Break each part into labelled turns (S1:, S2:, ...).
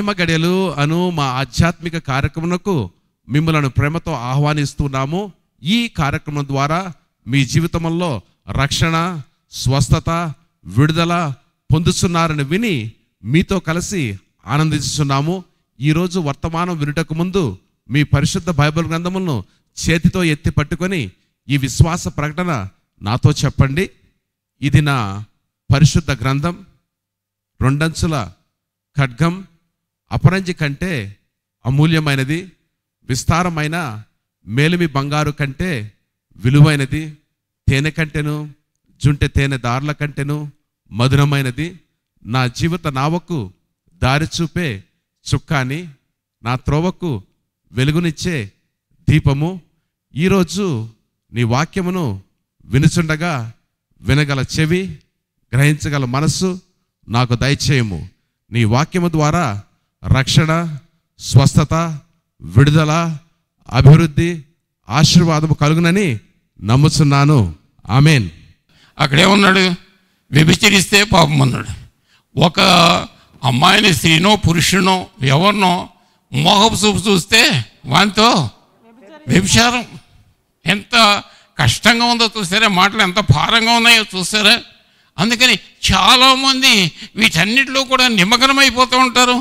S1: క్షేమ గడియలు అను మా ఆధ్యాత్మిక కార్యక్రమంకు మిమ్మల్ని ప్రేమతో ఆహ్వానిస్తున్నాము ఈ కార్యక్రమం ద్వారా మీ జీవితంలో రక్షణ స్వస్థత విడుదల పొందుతున్నారని విని మీతో కలిసి ఆనందిస్తున్నాము ఈరోజు వర్తమానం వినుటకు ముందు మీ పరిశుద్ధ బైబిల్ గ్రంథములను చేతితో ఎత్తి పట్టుకొని ఈ విశ్వాస ప్రకటన నాతో చెప్పండి ఇది నా పరిశుద్ధ గ్రంథం రెండంచుల ఖడ్గం అపరంజి కంటే అమూల్యమైనది విస్తారమైన మేలిమి బంగారు కంటే విలువైనది తేనె కంటెను జుంటె తేనె దారుల కంటెను మధురమైనది నా జీవిత నావకు దారి చూపే చుక్కాని నా త్రోవకు వెలుగునిచ్చే దీపము ఈరోజు నీ వాక్యమును వినుచుండగా వినగల చెవి గ్రహించగల మనస్సు నాకు దయచేయము నీ వాక్యము ద్వారా రక్షణ స్వస్థత విడుదల అభివృద్ధి ఆశీర్వాదము కలుగునని నమ్ముచున్నాను ఆమెన్
S2: అక్కడేమన్నాడు వ్యభిచరిస్తే పాపం అన్నాడు ఒక అమ్మాయిని స్త్రీనో పురుషునో ఎవరినో మోహపు చూపు చూస్తే వానితో వ్యభిచారం ఎంత కష్టంగా ఉందో చూసారా మాటలు ఎంత భారంగా ఉన్నాయో చూసారా అందుకని చాలామంది వీటన్నిటిలో కూడా నిమగ్నమైపోతూ ఉంటారు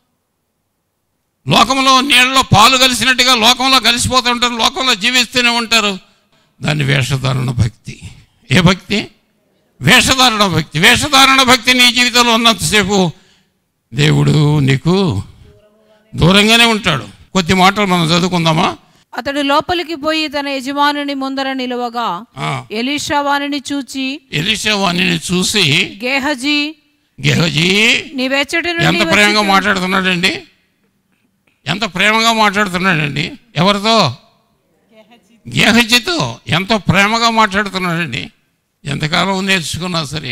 S2: లోకంలో నీళ్ళలో పాలు కలిసినట్టుగా లోకంలో కలిసిపోతూ ఉంటారు లోకంలో జీవిస్తూనే ఉంటారు దాన్ని వేషధారణ భక్తి ఏ భక్తి వేషధారణ భక్తి వేషధారణ భక్తి నీ జీవితంలో ఉన్నంతసేపు దేవుడు నీకు దూరంగానే ఉంటాడు కొద్ది మాటలు మనం చదువుకుందామా
S3: అతడు లోపలికి పోయి తన యజమానుని ముందర నిలువగా
S2: ఆ,
S3: ఎలీషా వానిని చూచి
S2: ఎలీషా వాణిని చూసి
S3: గేహజీ
S2: గెహజీ
S3: నీవెచ్చటి
S2: ఎంత
S3: నుండి
S2: ప్రేమగా
S3: వచ్చి
S2: మాట్లాడుతున్నాడండి ఎంత ప్రేమగా మాట్లాడుతున్నాడండి ఎవరితో గేహజీతో ఎంత ప్రేమగా మాట్లాడుతున్నాడండి ఎంతకాలం నేర్చుకున్నా సరే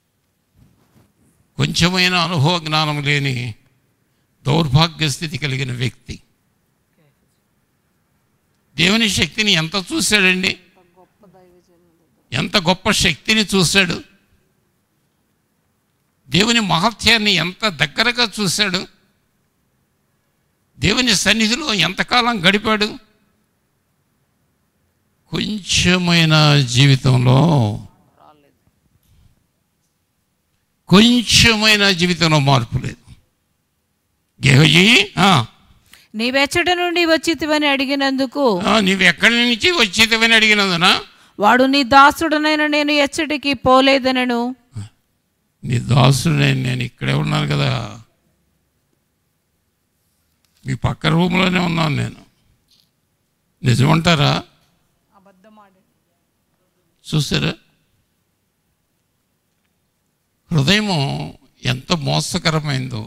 S2: కొంచెమైన అనుభవ జ్ఞానం లేని దౌర్భాగ్య స్థితి కలిగిన వ్యక్తి దేవుని శక్తిని ఎంత చూశాడండి ఎంత గొప్ప శక్తిని చూశాడు దేవుని మహత్యాన్ని ఎంత దగ్గరగా చూశాడు దేవుని సన్నిధిలో ఎంతకాలం గడిపాడు కొంచెమైన జీవితంలో కొంచెమైన జీవితంలో మార్పు లేదు గేహజీ ఆ,
S3: నీవెచ్చటి నుండి వచ్చితివని అడిగినందుకు
S2: ఆ, నీవు ఎక్కడి నుంచి వచ్చేదివని అడిగినందున
S3: వాడు నీ దాసుడనైన నేను ఎచ్చటికి పోలేదనను
S2: నీ దాసుడే నేను ఇక్కడే ఉన్నాను కదా మీ పక్క రూమ్లోనే ఉన్నాను నేను నిజమంటారా చూసారా హృదయము ఎంత మోసకరమైందో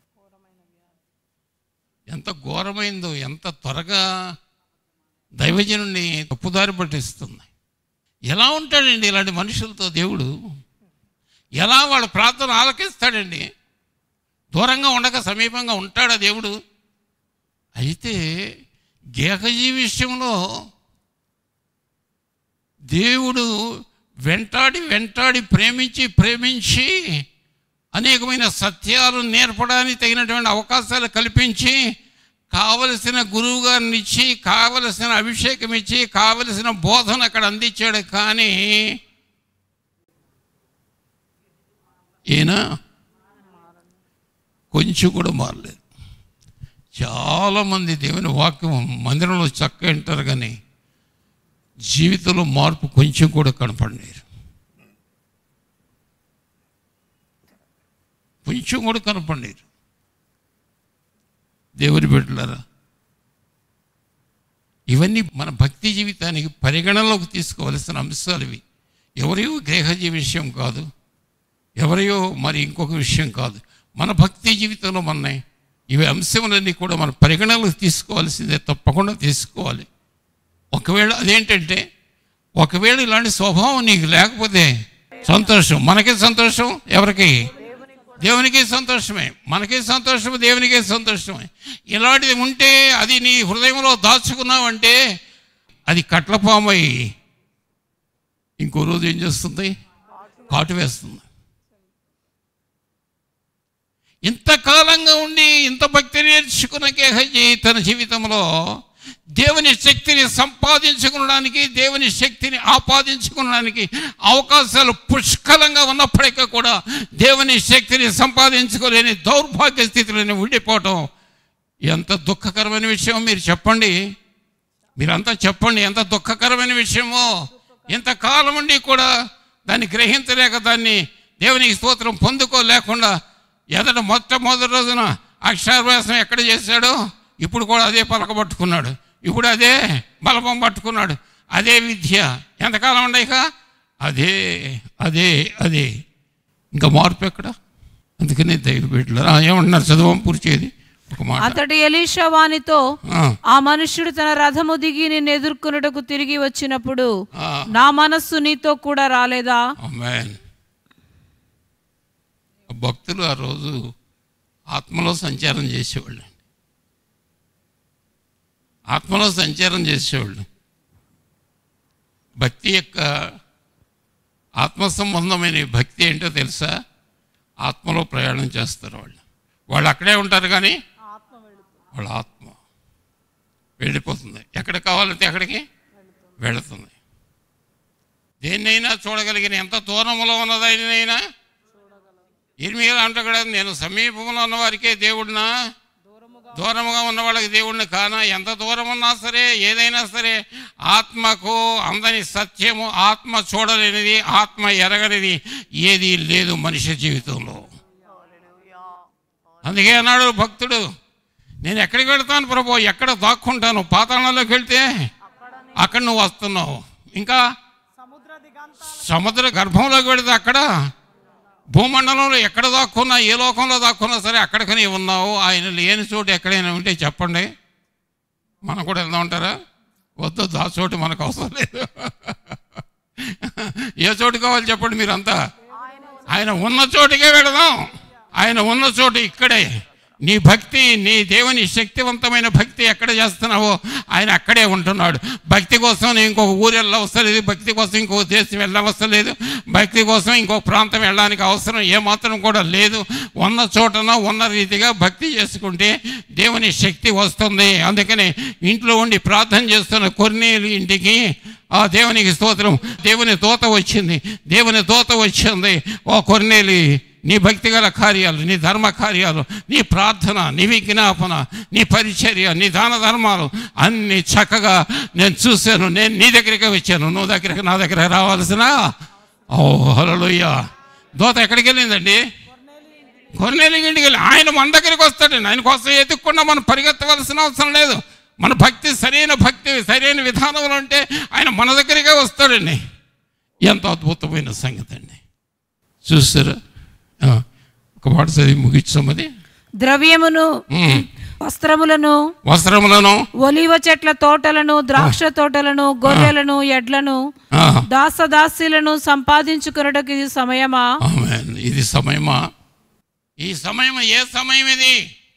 S2: ఎంత ఘోరమైందో ఎంత త్వరగా దైవజనుడిని తప్పుదారి పట్టిస్తుంది ఎలా ఉంటాడండి ఇలాంటి మనుషులతో దేవుడు ఎలా వాళ్ళ ప్రార్థన ఆలకిస్తాడండి దూరంగా ఉండక సమీపంగా ఉంటాడా దేవుడు అయితే గేహజీ విషయంలో దేవుడు వెంటాడి వెంటాడి ప్రేమించి ప్రేమించి అనేకమైన సత్యాలు నేర్పడానికి తగినటువంటి అవకాశాలు కల్పించి కావలసిన గురువు గారిని ఇచ్చి కావలసిన అభిషేకం ఇచ్చి కావలసిన బోధన అక్కడ అందించాడు కానీ ఈయన కొంచెం కూడా మారలేదు చాలామంది దేవుని వాక్యం మందిరంలో చక్క వింటారు కానీ జీవితంలో మార్పు కొంచెం కూడా కనపడలేరు కొంచెం కూడా కనపడలేరు దేవుని బిడ్డలారా ఇవన్నీ మన భక్తి జీవితానికి పరిగణలోకి తీసుకోవలసిన అంశాలు ఇవి ఎవరియో గ్రహజీ విషయం కాదు ఎవరియో మరి ఇంకొక విషయం కాదు మన భక్తి జీవితంలో మన ఇవి అంశములన్నీ కూడా మన పరిగణలోకి తీసుకోవాల్సిందే తప్పకుండా తీసుకోవాలి ఒకవేళ అదేంటంటే ఒకవేళ ఇలాంటి స్వభావం నీకు లేకపోతే సంతోషం మనకే సంతోషం ఎవరికి దేవునికి సంతోషమే మనకి సంతోషం దేవునికి సంతోషమే ఇలాంటిది ఉంటే అది నీ హృదయంలో దాచుకున్నావంటే అది కట్లపామై ఇంకో రోజు ఏం చేస్తుంది కాటు వేస్తుంది ఇంతకాలంగా ఉండి ఇంత భక్తి నేర్చుకున్న కేహజీ తన జీవితంలో దేవుని శక్తిని సంపాదించుకోవడానికి దేవుని శక్తిని ఆపాదించుకోవడానికి అవకాశాలు పుష్కలంగా ఉన్నప్పటికీ కూడా దేవుని శక్తిని సంపాదించుకోలేని దౌర్భాగ్య స్థితిలోనే ఉండిపోవటం ఎంత దుఃఖకరమైన విషయం మీరు చెప్పండి మీరంతా చెప్పండి ఎంత దుఃఖకరమైన విషయమో ఇంతకాలం ఉండి కూడా దాన్ని గ్రహించలేక దాన్ని దేవునికి స్తోత్రం పొందుకోలేకుండా ఎదట మొట్టమొదటి రోజున అక్షరాభ్యాసం ఎక్కడ చేశాడో ఇప్పుడు కూడా అదే పలక పట్టుకున్నాడు ఇప్పుడు అదే బలపం పట్టుకున్నాడు అదే విద్య ఎంతకాలం ఉండయిక అదే అదే అదే ఇంకా మార్పు ఎక్కడ అందుకనే దైవ బిడ్డలు ఏమంటున్నారు చదవం పూర్చేది ఒక మాట
S3: అతడు ఎలీషా వానితో
S2: ఆ,
S3: ఆ మనుష్యుడు తన రథము దిగి నిన్ను ఎదుర్కొనుటకు తిరిగి వచ్చినప్పుడు
S2: ఆ.
S3: నా మనస్సు నీతో కూడా రాలేదా
S2: ఆమేన్ భక్తులు ఆ రోజు ఆత్మలో సంచారం చేసేవాళ్ళు ఆత్మలో సంచారం చేసేవాళ్ళు భక్తి యొక్క ఆత్మ సంబంధమైన ఈ భక్తి ఏంటో తెలుసా ఆత్మలో ప్రయాణం చేస్తారు వాళ్ళు వాళ్ళు అక్కడే ఉంటారు కానీ వాళ్ళ ఆత్మ వెళ్ళిపోతుంది ఎక్కడ కావాలంటే ఎక్కడికి వెళుతుంది దేన్నైనా చూడగలిగిన ఎంత దూరంలో ఉన్నదైనా ఇర్మియా అంట కూడా నేను సమీపంలో ఉన్న వారికే దేవుడినా దూరముగా ఉన్న వాళ్ళకి దేవుడిని కానా ఎంత దూరం ఉన్నా సరే ఏదైనా సరే ఆత్మకు అందని సత్యము ఆత్మ చూడలేనిది ఆత్మ ఎరగనిది ఏది లేదు మనిషి జీవితంలో అందుకే అన్నాడు భక్తుడు నేను ఎక్కడికి వెళ్తాను ప్రభు ఎక్కడ దాక్కుంటాను పాతాళంలోకి వెళ్తే అక్కడ నువ్వు వస్తున్నావు ఇంకా సముద్ర గర్భంలోకి వెళితే అక్కడ భూమండలంలో ఎక్కడ దాక్కున్నా ఏ లోకంలో దాక్కున్నా సరే అక్కడికి నీవు ఉన్నావు ఆయన లేని చోటు ఎక్కడైనా ఉంటే చెప్పండి మనం కూడా వెళ్దాం ఉంటారా వద్దు దా చోటు మనకు అవసరం లేదు ఏ చోటు కావాలి చెప్పండి మీరంతా ఆయన ఉన్న చోటుకే వెళదాం ఆయన ఉన్న చోటు ఇక్కడే నీ భక్తి నీ దేవుని శక్తివంతమైన భక్తి ఎక్కడ చేస్తున్నావో ఆయన అక్కడే ఉంటున్నాడు భక్తి కోసం నేను ఇంకొక ఊరు వెళ్ళవసరం లేదు భక్తి కోసం ఇంకొక దేశం వెళ్ళవసరం లేదు భక్తి కోసం ఇంకొక ప్రాంతం వెళ్ళడానికి అవసరం ఏమాత్రం కూడా లేదు ఉన్న చోటన ఉన్న రీతిగా భక్తి చేసుకుంటే దేవుని శక్తి వస్తుంది అందుకని ఇంట్లో ఉండి ప్రార్థన చేస్తున్న కొన్నేళ్ళు ఇంటికి ఆ దేవునికి స్తోత్రం దేవుని దోత వచ్చింది దేవుని దోత వచ్చింది ఓ కొన్నేలి నీ భక్తిగల కార్యాలు నీ ధర్మ కార్యాలు నీ ప్రార్థన నీ విజ్ఞాపన నీ పరిచర్య నీ దాన ధర్మాలు అన్ని చక్కగా నేను చూశాను నేను నీ దగ్గరికి వచ్చాను నువ్వు దగ్గరికి నా దగ్గరికి రావాల్సిన ఓ హలోయ్య దోత ఎక్కడికి వెళ్ళిందండి కొన్నేళ్ళకి ఇంటికి వెళ్ళి ఆయన మన దగ్గరికి వస్తాడండి ఆయన కోసం ఎదుక్కుండా మనం పరిగెత్తవలసిన అవసరం లేదు మన భక్తి సరైన భక్తి సరైన విధానంలో ఉంటే ఆయన మన దగ్గరికే వస్తాడండి ఎంత అద్భుతమైన సంగతి అండి చూస్తారా ఆ, ఒక మాట చదివి ముగించామది
S3: ద్రవ్యమును వస్త్రములను
S2: వస్త్రములను
S3: ఒలివ చెట్ల తోటలను ద్రాక్ష తోటలను గొర్రెలను ఎడ్లను
S2: ఆ,
S3: దాసదాసీలను సంపాదించుకున్నటకు ఇది సమయమా
S2: ఆమేన్. ఇది సమయమా ఈ సమయం ఏ సమయం ఇది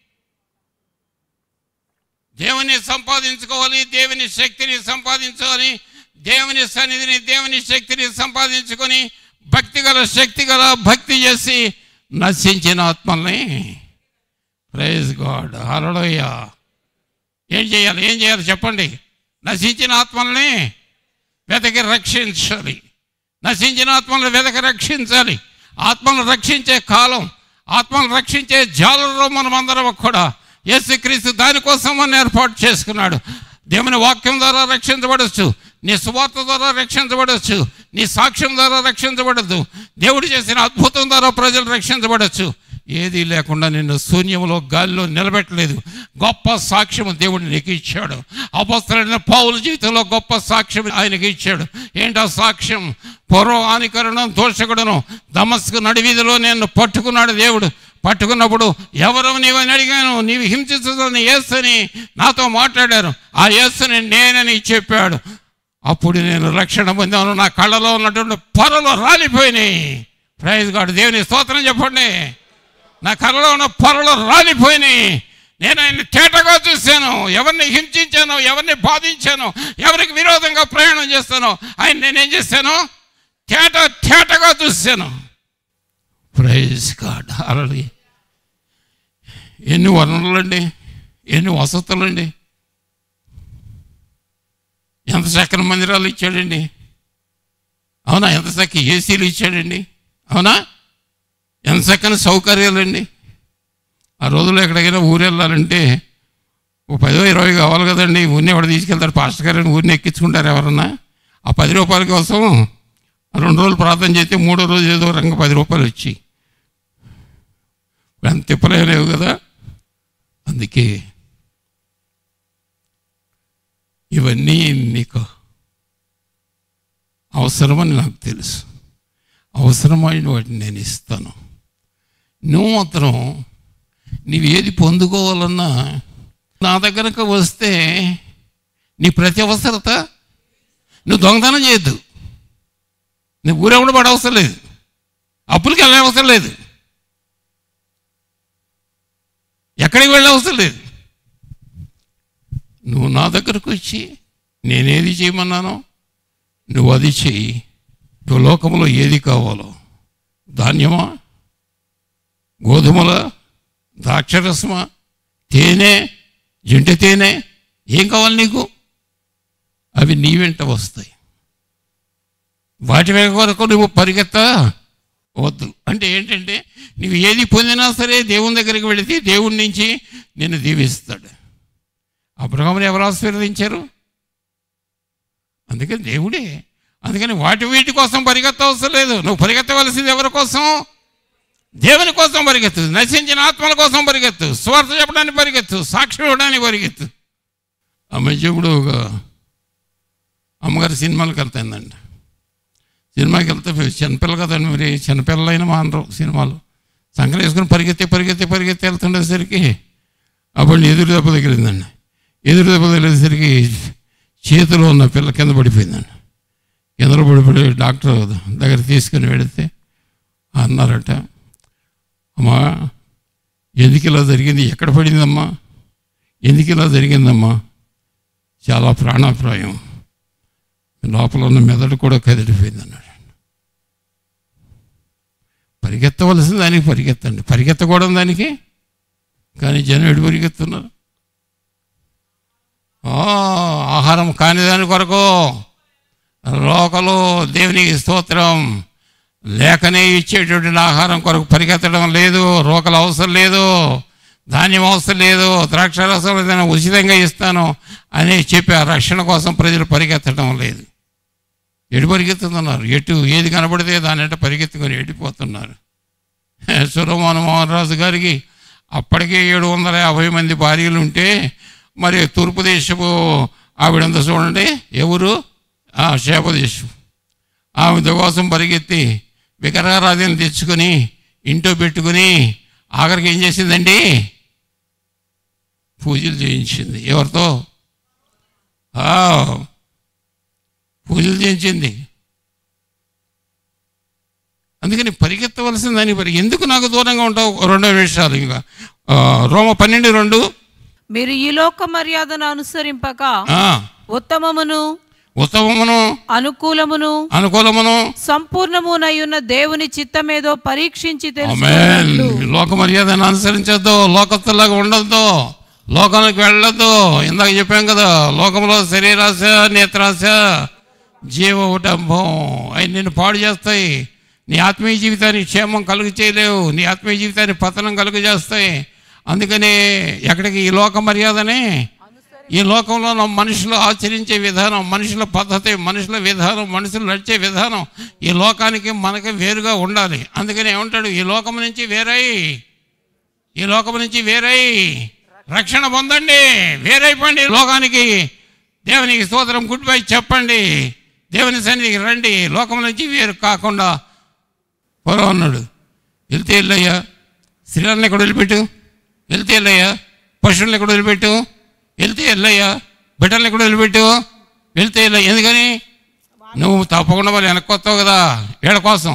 S2: దేవుని సంపాదించుకోవాలి దేవుని శక్తిని సంపాదించుకొని దేవుని సన్నిధిని దేవుని శక్తిని సంపాదించుకొని భక్తి గల శక్తి గల భక్తి చేసి నశించిన ఆత్మల్ని ప్రైజ్ గాడ్ హరడయ్య ఏం చేయాలి ఏం చేయాలి చెప్పండి నశించిన ఆత్మల్ని వెతకి రక్షించాలి నశించిన ఆత్మలను వెతక రక్షించాలి ఆత్మను రక్షించే కాలం ఆత్మను రక్షించే జాలలో మనం అందరం కూడా యేసుక్రీస్తు దానికోసం మనం ఏర్పాటు చేసుకున్నాడు దేవుని వాక్యం ద్వారా రక్షించబడవచ్చు నీ సువార్త ద్వారా రక్షించబడవచ్చు నీ సాక్ష్యం ద్వారా రక్షించబడద్దు దేవుడు చేసిన అద్భుతం ద్వారా ప్రజలు రక్షించబడవచ్చు ఏది లేకుండా నిన్ను శూన్యంలో గాలిలో నిలబెట్టలేదు గొప్ప సాక్ష్యం దేవుడు నీకు ఇచ్చాడు అపస్తులైన పౌల జీవితంలో గొప్ప సాక్ష్యం ఆయనకి ఇచ్చాడు ఏంటో సాక్ష్యం పూర్వ హానికరణం దోషకుడును దమస్కు నడివీధిలో నేను పట్టుకున్నాడు దేవుడు పట్టుకున్నప్పుడు ఎవరు నీవని అడిగాను నీవు హింసించుతున్న యేసుని నాతో మాట్లాడారు ఆ యేసుని నేనని చెప్పాడు అప్పుడు నేను రక్షణ పొందాను నా కళ్ళలో ఉన్నటువంటి పొరలు రాలిపోయినాయి ప్రైజ్ గాడు దేవుని స్తోత్రం చెప్పండి నా కళ్ళలో ఉన్న పొరలు రాలిపోయినాయి నేను ఆయన తేటగా చూశాను ఎవరిని హింసించాను ఎవరిని బాధించాను ఎవరికి విరోధంగా ప్రయాణం చేస్తాను ఆయన నేనేం చేశాను తేట తేటగా చూశాను ప్రైజ్ గాడ్ అరలి ఎన్ని వనరులండి ఎన్ని వసతులండి ఎంత చక్కని మందిరాలు ఇచ్చాడండి అవునా ఎంత చక్కని ఏసీలు ఇచ్చాడండి అవునా ఎంత చక్కని సౌకర్యాలండి ఆ రోజుల్లో ఎక్కడికైనా ఊరు వెళ్ళాలంటే ఓ పదో ఇరవై కావాలి కదండి ఊరిని ఎవడు తీసుకెళ్తారు పాస్టర్ గారిని ఊరిని ఎక్కించుకుంటారు ఎవరన్నా ఆ పది రూపాయల కోసం రెండు రోజులు ప్రార్థన చేస్తే మూడో రోజు ఏదో రంగ పది రూపాయలు వచ్చి ఇప్పుడు అంత తిప్పలేవు కదా అందుకే ఇవన్నీ నీకు అవసరమని నాకు తెలుసు అవసరమైన వాటిని నేను ఇస్తాను నువ్వు మాత్రం నీవు ఏది పొందుకోవాలన్నా నా దగ్గరకు వస్తే నీ ప్రతి అవసరత నువ్వు దొంగతనం చేయొద్దు నువ్వు ఊరెవడ పడ అవసరం లేదు అప్పులకి వెళ్ళే అవసరం లేదు ఎక్కడికి వెళ్ళే అవసరం లేదు నువ్వు నా దగ్గరకు వచ్చి నేనేది చేయమన్నానో నువ్వు అది చెయ్యి నువ్వు లోకంలో ఏది కావాలో ధాన్యమా గోధుమల ద్రాక్షరసమా తేనె జంట తేనె ఏం కావాలి నీకు అవి నీ వెంట వస్తాయి వాటి వెనక కొరకు నువ్వు పరిగెత్త వద్దు అంటే ఏంటంటే నువ్వు ఏది పొందినా సరే దేవుని దగ్గరికి వెళితే దేవుడి నుంచి నిన్ను దీవిస్తాడు అబ్రహాముని ఎవరు ఆశీర్వదించారు అందుకని దేవుడే అందుకని వాటి వీటి కోసం పరిగెత్త అవసరం లేదు నువ్వు పరిగెత్తవలసింది ఎవరి కోసం దేవుని కోసం పరిగెత్తు నశించిన ఆత్మల కోసం పరిగెత్తు స్వార్థ చెప్పడానికి పరిగెత్తు సాక్ష్యం ఇవ్వడానికి పరిగెత్తు ఆ మధ్య ఇప్పుడు ఒక అమ్మగారి సినిమాలకు వెళ్తాయిందండి సినిమాకి వెళ్తే చిన్నపిల్ల కదండి మరి చిన్నపిల్లలైన మానరు సినిమాలు సంకలు వేసుకుని పరిగెత్తి పరిగెత్తి పరిగెత్తి వెళ్తుండేసరికి అప్పుడు ఎదురు దెబ్బ తగిలిందండి ఎదురు దెబ్బ తగిలేసరికి చేతిలో ఉన్న పిల్ల కింద పడిపోయిందండి కింద పడిపోయి డాక్టర్ దగ్గర తీసుకుని వెళితే అన్నారట అమ్మా ఎందుకు ఇలా జరిగింది ఎక్కడ పడిందమ్మా ఎందుకు ఇలా జరిగిందమ్మా చాలా ప్రాణాప్రాయం లోపల ఉన్న మెదడు కూడా కదిలిపోయింది అన్నాడు పరిగెత్తవలసిన దానికి పరిగెత్తండి పరిగెత్తకూడదు దానికి కానీ జనం ఎటు పరిగెత్తున్నారు ఆ, ఆహారం కాని దాని కొరకు లోకలు దేవునికి స్తోత్రం లేకనే ఇచ్చేటువంటి ఆహారం కొరకు పరిగెత్తడం లేదు రోకలు అవసరం లేదు ధాన్యం అవసరం లేదు ద్రాక్షరసం ఏదైనా ఉచితంగా ఇస్తాను అని చెప్పి ఆ రక్షణ కోసం ప్రజలు పరిగెత్తడం లేదు ఎటు పరిగెత్తుతున్నారు ఎటు ఏది కనబడితే దాని అంటే పరిగెత్తుకొని ఎడిపోతున్నారు సురమోహన్ మోహన్ రాజు గారికి అప్పటికే ఏడు వందల యాభై మంది భార్యలు ఉంటే మరి తూర్పు దేశపు ఆవిడంతా చూడండి ఎవరు ఆ శేపదేశం ఆమె కోసం పరిగెత్తి విగ్రహారాధన తెచ్చుకొని ఇంట్లో పెట్టుకుని ఆఖరికి ఏం చేసిందండి పూజలు చేయించింది ఎవరితో ఆ, పూజలు చేయించింది అందుకని పరిగెత్తవలసిన దాని పరి ఎందుకు నాకు దూరంగా ఉంటావు రెండో విషయాలు ఇంకా ఆ, రోమ పన్నెండు రెండు
S3: మీరు ఈ లోక మర్యాదను అనుసరింపక
S2: ఆ,
S3: ఉత్తమమును
S2: ఉత్తమమును
S3: అనుకూలమును
S2: అనుకూలమును
S3: సంపూర్ణమునై ఉన్న దేవుని చిత్తమేదో పరీక్షించి
S2: ఆమేన్
S3: తెలుసుకున్నట్లు
S2: లోక మర్యాదను అనుసరించొద్దు లోకస్తులాగా ఉండొద్దు లోకానికి వెళ్ళొద్దు ఇందాక చెప్పాం కదా లోకంలో శరీరాశ నేత్రాశ జీవటంభం అవి నిన్ను పాడు చేస్తాయి నీ ఆత్మీయ జీవితానికి క్షేమం కలుగు చేయలేవు నీ ఆత్మీయ జీవితానికి పతనం కలుగు చేస్తాయి అందుకని ఎక్కడికి ఈ లోక మర్యాదని ఈ లోకంలో ఉన్న మనుషులు ఆచరించే విధానం మనుషుల పద్ధతి మనుషుల విధానం మనుషులు నడిచే విధానం ఈ లోకానికి మనకి వేరుగా ఉండాలి అందుకని ఏమంటాడు ఈ లోకం నుంచి వేరై ఈ లోకం నుంచి వేరై రక్షణ పొందండి వేరైపోండి లోకానికి దేవునికి స్తోత్రం గుడ్ బై చెప్పండి దేవుని సన్నిధికి రండి లోకం నుంచి వేరు కాకుండా పొలం అన్నాడు వెళ్తే వెళ్ళయ్యా స్త్రీలను ఎక్కడ వదిలిపెట్టు వెళ్తే వెళ్ళయ్యా పశువులను ఎక్కడ వదిలిపెట్టు వెళ్తే వెళ్ళయ్యా బిడ్డలను ఎక్కడ వదిలిపెట్టు వెళ్తే వెళ్ళయ్యా ఎందుకని నువ్వు తప్పకుండా మరి వెనక్కొస్తావు కదా వీళ్ళ కోసం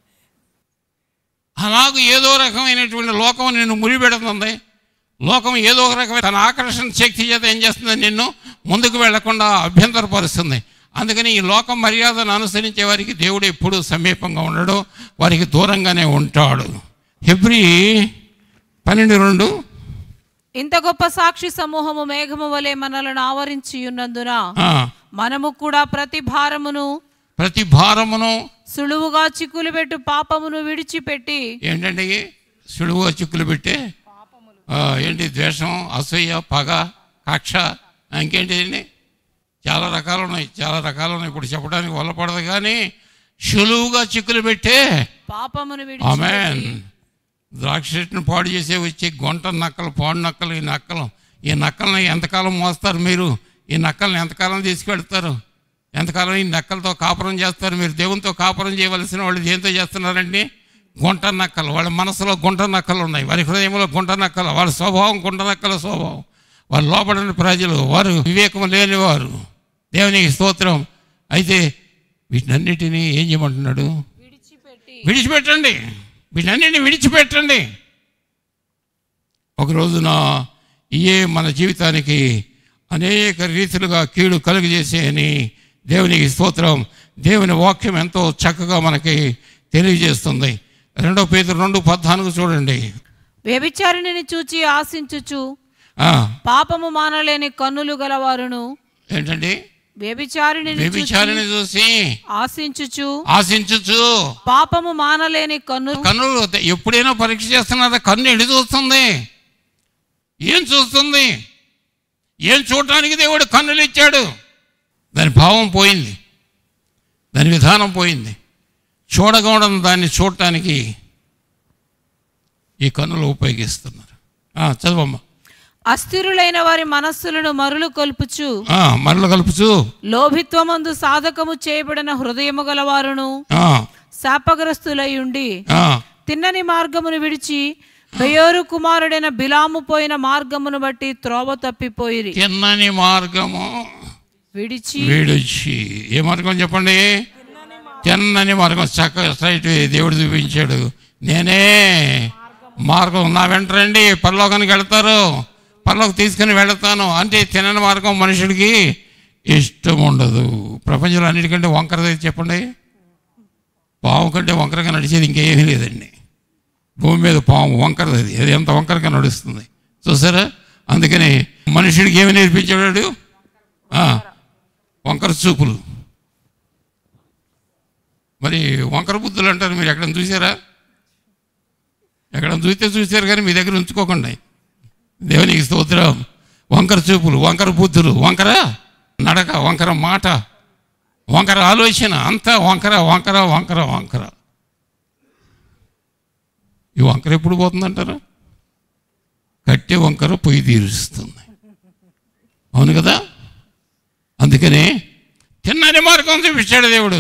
S2: అలాగూ ఏదో రకమైనటువంటి లోకం నిన్ను ముడిపెడుతుంది లోకం ఏదో ఒక రకమైన తన ఆకర్షణ శక్తి చేత ఏం చేస్తుంది నిన్ను ముందుకు వెళ్లకుండా అభ్యంతరపరుస్తుంది అందుకని ఈ లోకం మర్యాదను అనుసరించే వారికి దేవుడు ఎప్పుడూ సమీపంగా ఉండడు వారికి దూరంగానే ఉంటాడు హెబ్రి పన్నెండు రెండు
S3: ఇంత గొప్ప సాక్షి సమూహము మేఘము వలె మనలను ఆవరించి ఉన్నందున
S2: ఆ,
S3: మనము కూడా ప్రతి భారమును
S2: ప్రతి భారమును
S3: సులువుగా చిక్కులు పెట్టు పాపమును విడిచిపెట్టి
S2: ఏంటండి సులువుగా చిక్కులు పెట్టే ఆ, ఏంటి ద్వేషం అసూయ పగ కక్ష ఇంకేంటి అండి చాలా రకాలు ఉన్నాయి చాలా రకాలు ఉన్నాయి ఇప్పుడు చెప్పడానికి వల్లపడదు కానీ సులువుగా చిక్కులు పెట్టే
S3: పాపమును
S2: ఆమెన్
S3: విడిచిపెట్టి
S2: ద్రాక్ష చెట్టును పాడు చేసే వచ్చే గొంట నక్కలు పాడు నక్కలు ఈ నక్కలు ఈ నక్కల్ని ఎంతకాలం మోస్తారు మీరు ఈ నక్కల్ని ఎంతకాలం తీసుకెళ్తారు ఎంతకాలం ఈ నక్కలతో కాపురం చేస్తారు మీరు దేవునితో కాపురం చేయవలసిన వాళ్ళు దేంతో చేస్తున్నారండి గుంట నక్కలు వాళ్ళ మనసులో గుంట నక్కలు ఉన్నాయి వారి హృదయంలో గుంట నక్కలు వాళ్ళ స్వభావం గుంట నక్కల స్వభావం వారు లోపడిన ప్రజలు వారు వివేకం లేనివారు దేవునికి స్తోత్రం అయితే వీటినన్నిటినీ ఏం చేయమంటున్నాడు
S3: విడిచిపెట్టి
S2: విడిచిపెట్టండి వీటన్నిటిని విడిచిపెట్టండి ఒక రోజున ఇయే మన జీవితానికి అనేక రీతిలుగా కీడు కలుగజేసే అని దేవునికి స్తోత్రం దేవుని వాక్యం ఎంతో చక్కగా మనకి తెలియజేస్తుంది రెండో పేరు రెండు పద్నాలుగు చూడండి
S3: వ్యభిచారిణిని చూచి ఆశించుచు
S2: ఆ,
S3: పాపము మానలేని కన్నులు గలవారును
S2: ఏంటండి
S3: వ్యభిచారిణిని చూచి
S2: వ్యభిచారిని చూసి
S3: ఆశించుచు
S2: ఆశించచ్చు
S3: పాపము మానలేని కన్ను
S2: కన్నులు ఎప్పుడైనా పరీక్ష చేస్తున్నారా కన్ను ఎడి చూస్తుంది ఏం చూస్తుంది ఏం చూడటానికి దేవుడు కన్నులు ఇచ్చాడు దాని భావం పోయింది దాని విధానం పోయింది చూడకూడదు దాన్ని చూడటానికి ఈ కన్నులు ఉపయోగిస్తున్నారు ఆ, చదవమ్మా
S3: అస్థిరులైన వారి మనస్సులను మరులు కొల్పుచు
S2: ఆ, మరల కలుపుచు
S3: లోభిత్వమందు సాధకము చేయబడిన హృదయము గలవారును
S2: ఆ,
S3: శాపగ్రస్తులై ఉండి
S2: ఆ,
S3: తిన్నని మార్గమును విడిచి బెయోరు కుమారుడైన బిలాము పోయిన మార్గమును బట్టి త్రోవ తప్పిపోయిరి
S2: తిన్నని మార్గము
S3: విడిచి
S2: వీడొచ్చి ఏ మార్గం చెప్పండి తిన్నని మార్గం చక్క స్ట్రైట్ దేవుడు చూపించాడు నేనే మార్గం నా వెంట రండి పరలోకానికి వెళ్తారు పరలోకి తీసుకుని వెళతాను అంటే తినని మార్గం మనుషుడికి ఇష్టం ఉండదు ప్రపంచంలో అన్నిటికంటే వంకరది చెప్పండి పాము కంటే వంకరగా నడిచేది ఇంకేమీ లేదండి భూమి మీద పాము వంకరది అది అది ఎంత వంకరగా నడుస్తుంది చూసారా అందుకని మనుషుడికి ఏమి నేర్పించాడు ఆ, వంకర చూపులు మరి వంకర బుద్ధులు అంటారు మీరు ఎక్కడ చూసారా ఎక్కడ చూస్తే చూసారు కానీ మీ దగ్గర ఉంచుకోకండి దేవునికి స్తోత్రం వంకర చూపులు వంకర బుద్ధులు వంకర నడక వంకర మాట వంకర ఆలోచన అంతా వంకర వంకర వంకర వంకర ఈ వంకర ఎప్పుడు పోతుందంటారా కట్టె వంకర పొయ్యి తీరుస్తుంది అవును కదా అందుకనే తిన్నని మార్గం చూపించాడు దేవుడు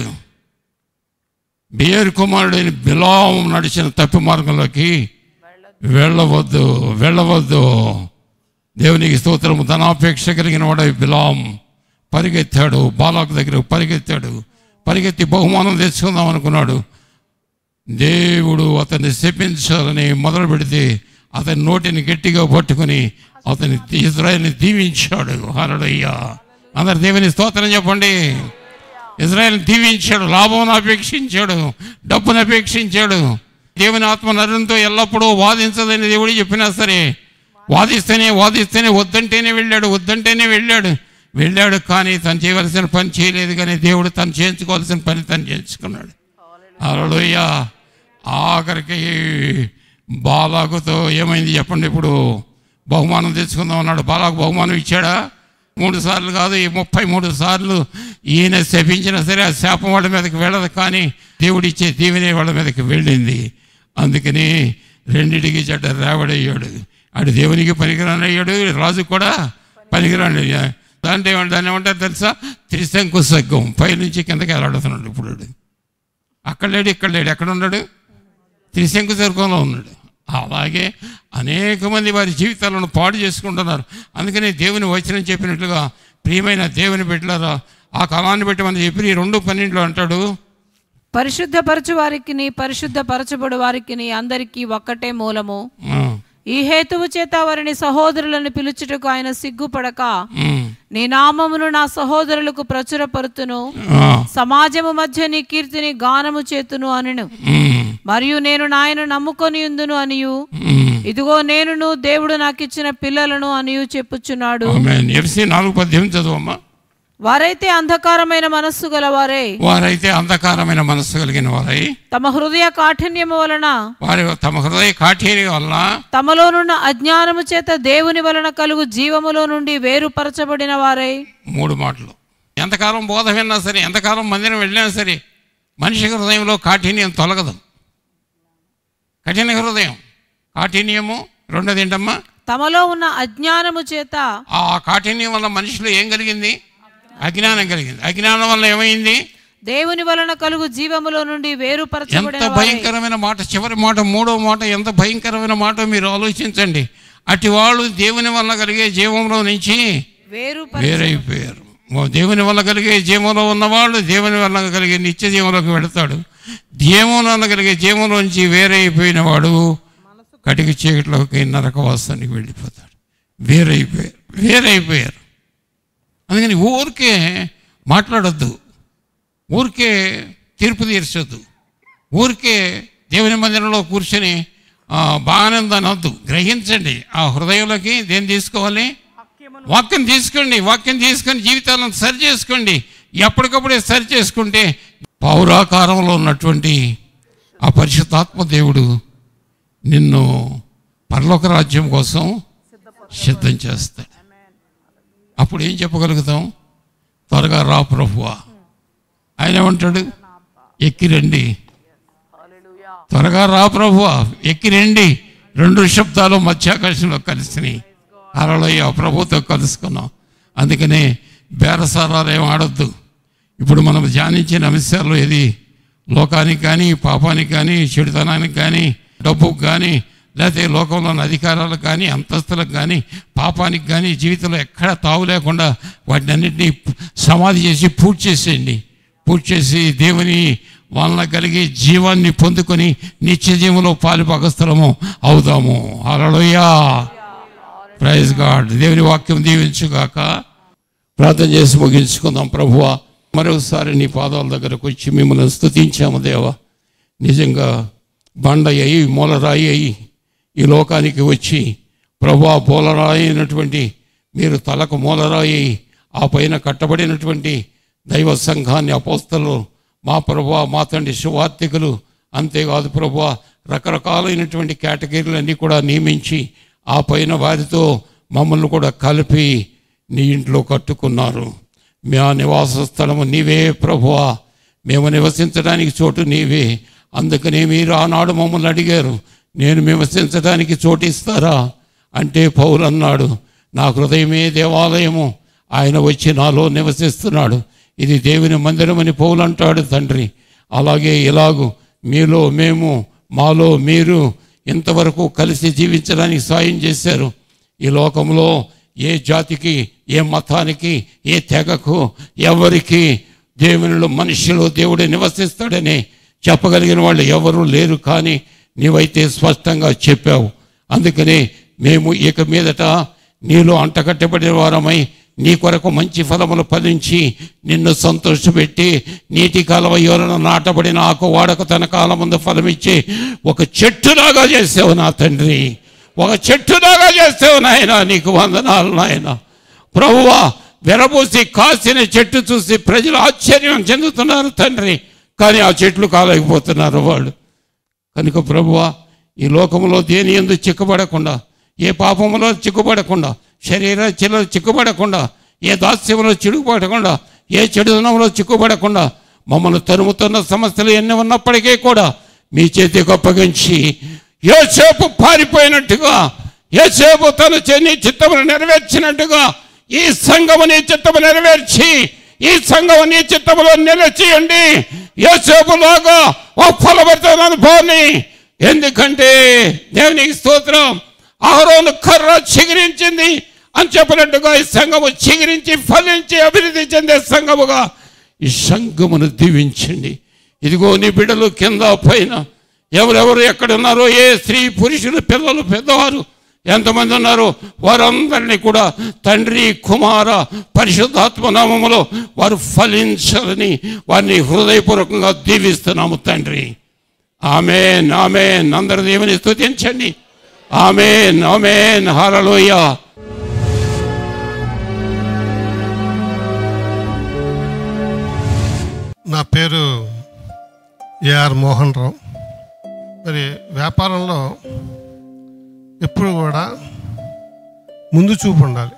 S2: బియర్ కుమారుడైన బిలాం నడిచిన తప్పి మార్గంలోకి వెళ్ళవద్దు వెళ్ళవద్దు దేవునికి స్తోత్రము ధనాపేక్ష కలిగిన వాడు బిలాం పరిగెత్తాడు బాలాకు దగ్గర పరిగెత్తాడు పరిగెత్తి బహుమానం తెచ్చుకుందాం అనుకున్నాడు దేవుడు అతన్ని శపించాలని మొదలు పెడితే అతని నోటిని గట్టిగా పట్టుకుని అతని ఇజ్రాయల్ని దీవించాడు హరడయ్యా అందరు దేవుని స్తోత్రం చెప్పండి ఇజ్రాయెల్ దీవించాడు లాభం అపేక్షించాడు డబ్బును అపేక్షించాడు దేవుని ఆత్మ నరునితో ఎల్లప్పుడూ వాదించదని దేవుడు చెప్పినా సరే వాదిస్తేనే వాదిస్తేనే వద్దంటేనే వెళ్ళాడు వద్దంటేనే వెళ్ళాడు వెళ్ళాడు కానీ తను చేయవలసిన పని చేయలేదు కానీ దేవుడు తను చేయించుకోవాల్సిన పని తను చేయించుకున్నాడు అలలోయ ఆఖరికి బాలాకుతో ఏమైంది చెప్పండి ఇప్పుడు బహుమానం తెచ్చుకుందాం అన్నాడు బాలాకు బహుమానం ఇచ్చాడా మూడు సార్లు కాదు ఈ ముప్పై మూడు సార్లు ఈయన శపించినా సరే ఆ శాపం వాళ్ళ మీదకి వెళ్ళదు కానీ దేవుడిచ్చే దీవెనే వాళ్ళ మీదకి వెళ్ళింది అందుకని రెండిటికి చెడ్డ రావడయ్యాడు ఆడు దేవునికి పనికిరాని అయ్యాడు రాజు కూడా పనికిరాని దాంట్లో ఏమంటే దాన్ని ఏమంటారు తెలుసా త్రిశంకు సగ్గం పైనుంచి కిందకి వెళ్ళాడుతున్నాడు ఇప్పుడు వాడు. అక్కడ లేడు ఇక్కడ లేడు ఎక్కడ ఉన్నాడు త్రిశంకు స్వర్గంలో ఉన్నాడు అలాగే అనేక మంది వారి జీవితాలను పాడు చేసుకుంటున్నారు అందుకని దేవుని వచనం చెప్పినట్లుగా ప్రియమైన దేవుని బిడ్డలారా ఆ కాలాన్ని బట్టి మనం చెప్పి ఈ రెండు పన్నెండులో అంటాడు
S3: పరిశుద్ధపరచు వారికి పరిశుద్ధపరచబడు వారికి అందరికీ ఒక్కటే మూలము
S2: ఆ,
S3: ఈ హేతువు చేత వారిని సహోదరులను పిలుచుటకు ఆయన సిగ్గుపడక
S2: ఉమ్,
S3: నీ నామమును నా సహోదరులకు ప్రచురపరుతును
S2: ఆ,
S3: సమాజము మధ్య నీ కీర్తిని గానము చేతును అనెను
S2: ఉమ్,
S3: మరియు నేను నాయన నమ్ముకొని ఉందును అనియు
S2: ఉమ్,
S3: ఇదిగో నేనును దేవుడు నాకిచ్చిన పిల్లలను అనియు చెప్పుచున్నాడు
S2: ఆమె ఎఫ్సి నాలుగు పద్దెనిమిది చదువమ్మా
S3: వారైతే అంధకారమైన మనస్సు గలవారే
S2: వారైతే అంధకారమైన మనస్సు కలిగిన వారై
S3: తమ హృదయ కాఠిన్యము వలన
S2: వారి తమ హృదయ కాఠిన్యం వలన
S3: తమలోనున్న అజ్ఞానము చేత దేవుని వలన కలుగు జీవములో నుండి వేరుపరచబడిన వారై
S2: మూడు మాటలు ఎంతకాలం బోధ విన్నా సరే ఎంతకాలం మందిరం వెళ్ళినా సరే మనిషి హృదయంలో కాఠిన్యం తొలగదు కఠిన హృదయం కాఠిన్యము రెండోది ఏంటమ్మా
S3: తమలో ఉన్న అజ్ఞానము చేత
S2: ఆ కాఠిన్యం వల్ల మనిషిలో ఏం కలిగింది అజ్ఞానం కలిగింది అజ్ఞానం వల్ల ఏమైంది
S3: దేవుని వలన కలుగు జీవములో నుండి
S2: ఎంత
S3: వేరుపరచబడిన వారై
S2: భయంకరమైన మాట చివరి మాట మూడో మాట ఎంత భయంకరమైన మాట మీరు ఆలోచించండి అట్టి వాళ్ళు దేవుని వల్ల కలిగే జీవంలో నుంచి
S3: వేరుపర
S2: వేరైపోయారు ఓ దేవుని వల్ల కలిగే జీవంలో ఉన్నవాళ్ళు దేవుని వల్ల కలిగే నిత్య జీవంలోకి వెళతాడు జీవం వల్ల కలిగే జీవంలో నుంచి వేరైపోయిన వాడు కటిక చీకటిలోకి నరకవాసానికి వెళ్ళిపోతాడు వేరైపోయారు వేరైపోయారు అందుకని ఊరికే మాట్లాడొద్దు ఊరికే తీర్పు తీర్చొద్దు ఊరికే దేవుని మందిరంలో కూర్చొని ఆ, బాగానే ఉందని వద్దు గ్రహించండి ఆ హృదయంలోకి దేన్ని తీసుకోవాలి వాక్యం తీసుకోండి వాక్యం తీసుకొని జీవితాలను సరి చేసుకోండి ఎప్పటికప్పుడే సరి చేసుకుంటే పౌరాకారంలో ఉన్నటువంటి ఆ పరిశుద్ధాత్మ దేవుడు నిన్ను పరలోక రాజ్యం కోసం సిద్ధం చేస్తాడు అప్పుడు ఏం చెప్పగలుగుతాం త్వరగా రా ప్రభువా ఆయన ఏమంటాడు ఎక్కి రండి త్వరగా రా ప్రభువా ఎక్కి రండి రెండు శబ్దాలు మధ్యాకాశంలో కలిసినాయి అరలోయ ప్రభుతో కలుసుకున్నాం అందుకనే బేరసారాలు ఏం ఆడొద్దు ఇప్పుడు మనం ధ్యానించిన అంశాల్లో ఏది లోకానికి కానీ పాపానికి కానీ చెడుతనానికి కానీ డబ్బుకు కానీ లేకపోతే లోకంలో ఉన్న అధికారాలకు కానీ అంతస్తులకు కానీ పాపానికి కానీ జీవితంలో ఎక్కడ తావు లేకుండా వాటిని అన్నింటినీ సమాధి చేసి పూర్తి చేసేయండి పూర్తి చేసి దేవుని వలన కలిగే జీవాన్ని పొందుకొని నిత్య జీవంలో పాలు పగస్థలము అవుదాము అలలోయా ప్రైజ్ గాడ్ దేవుని వాక్యం దీవించుగాక ప్రార్థన చేసి ముగించుకుందాం ప్రభువా మరోసారి నీ పాదాల దగ్గరకు వచ్చి మిమ్మల్ని స్తుతించాము దేవా నిజంగా బండ అయి మూలరాయి అయి ఈ లోకానికి వచ్చి ప్రభా మూలరాయి అయినటువంటి మీరు తలకు మూలరాయి అయి ఆ పైన కట్టబడినటువంటి దైవ సంఘాన్ని అపోస్తలు మా ప్రభా మా తండ్రి సువార్థికులు అంతేకాదు ప్రభా రకరకాలైనటువంటి కేటగిరీలన్నీ కూడా నియమించి ఆ పైన వారితో మమ్మల్ని కూడా కలిపి నీ ఇంట్లో కట్టుకున్నారు మా నివాస స్థలము నీవే ప్రభువా మేము నివసించడానికి చోటు నీవే అందుకనే మీరు ఆనాడు మమ్మల్ని అడిగారు నేను నివసించడానికి చోటు ఇస్తారా అంటే పౌలు అన్నాడు నా హృదయమే దేవాలయము ఆయన వచ్చి నాలో నివసిస్తున్నాడు ఇది దేవుని మందిరమని పౌలు అంటాడు తండ్రి అలాగే ఇలాగు మీలో మేము మాలో మీరు ఇంతవరకు కలిసి జీవించడానికి సాయం చేశారు ఈ లోకంలో ఏ జాతికి ఏ మతానికి ఏ తెగకు ఎవరికి దేవునిలో మనిషిలో దేవుడే నివసిస్తాడని చెప్పగలిగిన వాళ్ళు ఎవరు లేరు కానీ నీవైతే స్పష్టంగా చెప్పావు అందుకనే మేము ఇక మీదట నీలో అంటకట్టబడిన వారమై నీ కొరకు మంచి ఫలములు ఫలించి నిన్ను సంతోషపెట్టి నీటి కాలువ యోరన నాటబడిన ఆకు వాడక తన కాలం ముందు ఫలమిచ్చి ఒక చెట్టులాగా చేసావు నా తండ్రి ఒక చెట్టులాగా చేసావు నాయన నీకు వందనాలు నాయన ప్రభువా వెరబూసి కాసిన చెట్టు చూసి ప్రజలు ఆశ్చర్యం చెందుతున్నారు తండ్రి కానీ ఆ చెట్లు కాలేకపోతున్నారు వాళ్ళు కనుక ప్రభువా ఈ లోకంలో దేని ఎందు చిక్కుపడకుండా ఏ పాపములో చిక్కుపడకుండా శరీర చిలో చిక్కుపడకుండా ఏ దాస్యంలో చిడుకుపడకుండా ఏ చెడుదనంలో చిక్కుపడకుండా మమ్మల్ని తరుముతున్న సమస్యలు ఎన్ని ఉన్నప్పటికీ కూడా మీ చేతికి అప్పగించి ఏసేపు పారిపోయినట్టుగా ఏసేపు తన చెన్ని చిత్తమును నెరవేర్చినట్టుగా ఈ సంఘము నీ చిత్తము నెరవేర్చి ఈ సంఘము నీ చిత్తములో నిలిచియండి యేసేపులాగా ఓ ఫలభరితమైన అనుభవాన్ని ఎందుకంటే దేవునికి స్తోత్రం ఆరోను కర్ర చిగిరించింది అని చెప్పినట్టుగా ఈ సంఘము చిగిరించి ఫలించి అభివృద్ధి చెందే సంఘముగా ఈ సంఘమును దీవించండి ఇదిగో నీ బిడ్డలు కింద పైన ఎవరెవరు ఎక్కడ ఉన్నారో ఏ స్త్రీ పురుషులు పిల్లలు పెద్దవారు ఎంతమంది ఉన్నారో వారందరినీ కూడా తండ్రి కుమార పరిశుద్ధాత్మ నామములో వారు ఫలించాలని వారిని హృదయపూర్వకంగా దీవిస్తున్నాము తండ్రి ఆమె ఆమె అందరు దేవుని స్తుతించండి ఆమెన్ ఆమెన్ హల్లెలూయా
S4: నా పేరు ఏఆర్ మోహన్ రావు మరి వ్యాపారంలో ఎప్పుడు కూడా ముందు చూపు ఉండాలి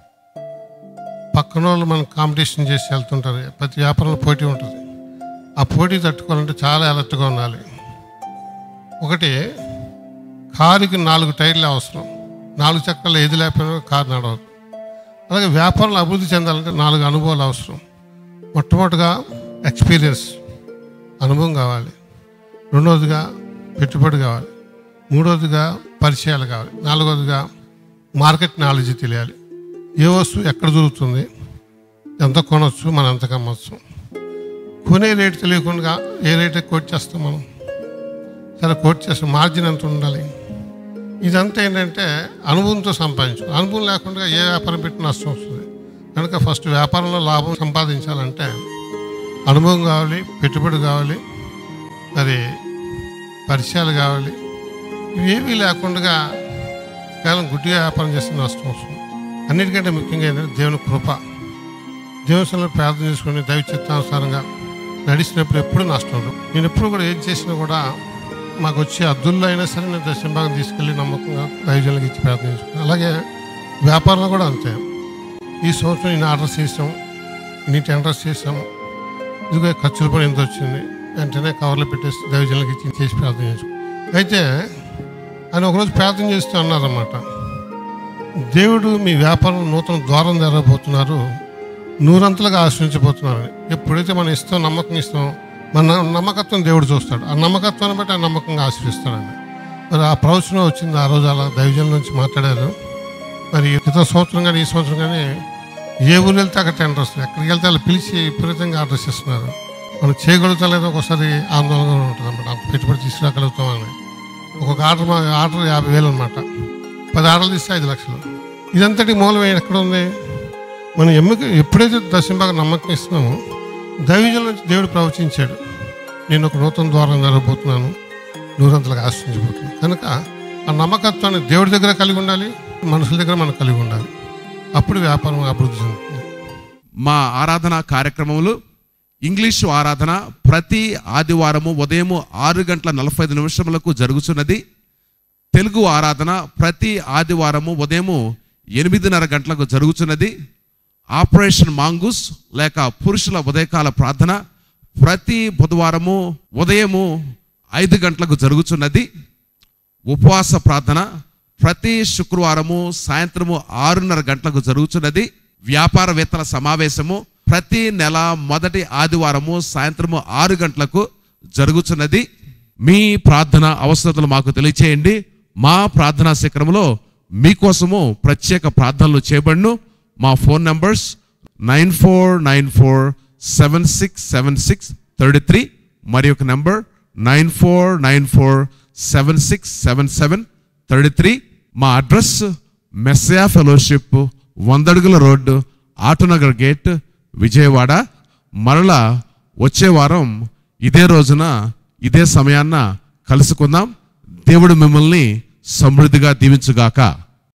S4: పక్కన వాళ్ళు మనం కాంపిటీషన్ చేసి వెళ్తుంటారు ప్రతి వ్యాపారంలో పోటీ ఉంటుంది ఆ పోటీ తట్టుకోవాలంటే చాలా అలర్ట్గా ఉండాలి ఒకటి కారుకి నాలుగు టైర్లు అవసరం నాలుగు చక్రాలు ఏది లేకపోయినా కారు నడవదు అలాగే వ్యాపారంలో అభివృద్ధి చెందాలంటే నాలుగు అనుభవాలు అవసరం మొట్టమొదటిగా ఎక్స్పీరియన్స్ అనుభవం కావాలి రెండవదిగా పెట్టుబడి కావాలి మూడవదిగా పరిచయాలు కావాలి నాలుగవదిగా మార్కెట్ నాలెడ్జ్ తెలియాలి ఏ వస్తువు ఎక్కడ దొరుకుతుంది ఎంత కొనవచ్చు మనం ఎంత కమ్మచ్చు కొనే రేటు తెలియకుండా ఏ రేటు కోట్ చేస్తాం మనం సరే కోట్ చేస్తాం మార్జిన్ ఎంత ఉండాలి ఇదంతా ఏంటంటే అనుభవంతో సంపాదించు అనుభవం లేకుండా ఏ వ్యాపారం పెట్టి నష్టం వస్తుంది కనుక ఫస్ట్ వ్యాపారంలో లాభం సంపాదించాలంటే అనుభవం కావాలి పెట్టుబడి కావాలి మరి పరిచయాలు కావాలి ఇవేమీ లేకుండా కేవలం గుడ్డిగా వ్యాపారం చేస్తే నష్టం వస్తుంది అన్నిటికంటే ముఖ్యంగా ఏంటంటే దేవుని కృప దేవుని ప్రార్థన చేసుకుని దైవ చిత్తానుసారంగా నడిచినప్పుడు ఎప్పుడు నష్టం ఉండదు నేను ఎప్పుడు కూడా ఏం చేసినా కూడా మాకు వచ్చే అద్దుల్లో అయినా సరే నేను దర్శన భాగం తీసుకెళ్ళి నమ్మకంగా దైవజనులకు ఇచ్చి ప్రార్థన చేసుకున్నాను అలాగే వ్యాపారంలో కూడా అంతే ఈ సంవత్సరం నేను ఆర్డర్స్ చేసాం ఇన్ని టెండర్స్ చేసాము ఇదిగో ఖర్చుల పని ఎంత వచ్చింది వెంటనే కవర్లో పెట్టేసి దైవజనులకు ఇచ్చి చేసి ప్రార్థన చేసుకున్నాం అయితే ఆయన ఒకరోజు ప్రార్థన చేస్తూ అన్నారన్నమాట దేవుడు మీ వ్యాపారం నూతన ద్వారం తెరవబోతున్నారు నూరంతలుగా ఆశ్రయించబోతున్నారు ఎప్పుడైతే మనం ఇస్తాం నమ్మకం ఇస్తాం మన నమ్మకత్వం దేవుడు చూస్తాడు ఆ నమ్మకత్వాన్ని బట్టి ఆ నమ్మకంగా ఆశ్రయిస్తాడండి మరి ఆ ప్రవచనం వచ్చింది ఆ రోజు అలా దైవజనం నుంచి మాట్లాడారు మరి క్రితం సంవత్సరం కానీ ఈ సంవత్సరం కానీ ఏ ఊరు వెళ్తే అక్కడ టెండర్ వస్తుంది ఎక్కడికి వెళ్తే వాళ్ళు పిలిచి విపరీతంగా ఆర్డర్స్ ఇస్తున్నారు మనం చేయగలుగుతా లేదో ఒకసారి ఆందోళనగా ఉంటుంది అనమాట అంత పెట్టుబడి తీసుకురాగలుగుతామని ఒక్కొక్క ఆర్డర్ మా ఆర్డర్ యాభై వేలు అనమాట పది ఆర్డర్లు తీస్తే ఐదు లక్షలు ఇదంతటి మూలం ఎక్కడ ఉంది మనం ఎమ్మిక ఎప్పుడైతే దశంబాగా నమ్మకం ఇస్తున్నామో దైవజనం నుంచి దేవుడు ప్రవచించాడు నేను ఒక నూతన ద్వారం జరగబోతున్నాను నూరంతలుగా ఆశ్రయించబోతున్నాను కనుక ఆ నమ్మకత్వాన్ని దేవుడి దగ్గర కలిగి ఉండాలి మనుషుల దగ్గర మనం కలిగి ఉండాలి అప్పుడు వ్యాపారం అభివృద్ధి చెందుతుంది
S1: మా ఆరాధన కార్యక్రమములు ఇంగ్లీషు ఆరాధన ప్రతి ఆదివారము ఉదయము ఆరు గంటల నలభై ఐదు నిమిషములకు జరుగుతున్నది తెలుగు ఆరాధన ప్రతి ఆదివారము ఉదయము ఎనిమిదిన్నర గంటలకు జరుగుతున్నది ఆపరేషన్ మాంగుస్ లేక పురుషుల ఉదయకాల ప్రార్థన ప్రతి బుధవారము ఉదయము ఐదు గంటలకు జరుగుతున్నది ఉపవాస ప్రార్థన ప్రతి శుక్రవారము సాయంత్రము ఆరున్నర గంటలకు జరుగుతున్నది వ్యాపారవేత్తల సమావేశము ప్రతి నెల మొదటి ఆదివారము సాయంత్రము ఆరు గంటలకు జరుగుతున్నది మీ ప్రార్థన అవసరతలు మాకు తెలియచేయండి మా ప్రార్థనా శిఖరంలో మీకోసము ప్రత్యేక ప్రార్థనలు చేయబడును మా phone numbers nine four nine four seven six seven six thirty three మరి ఒక number nine four nine four seven six seven seven thirty three మా అడ్రస్ మెస్సయా ఫెలోషిప్ వందడుగుల రోడ్డు ఆటోనగర్ గేట్ విజయవాడ మరలా వచ్చే వారం ఇదే రోజున ఇదే సమయాన్న కలుసుకుందాం దేవుడు మిమ్మల్ని సమృద్ధిగా దీవించుగాక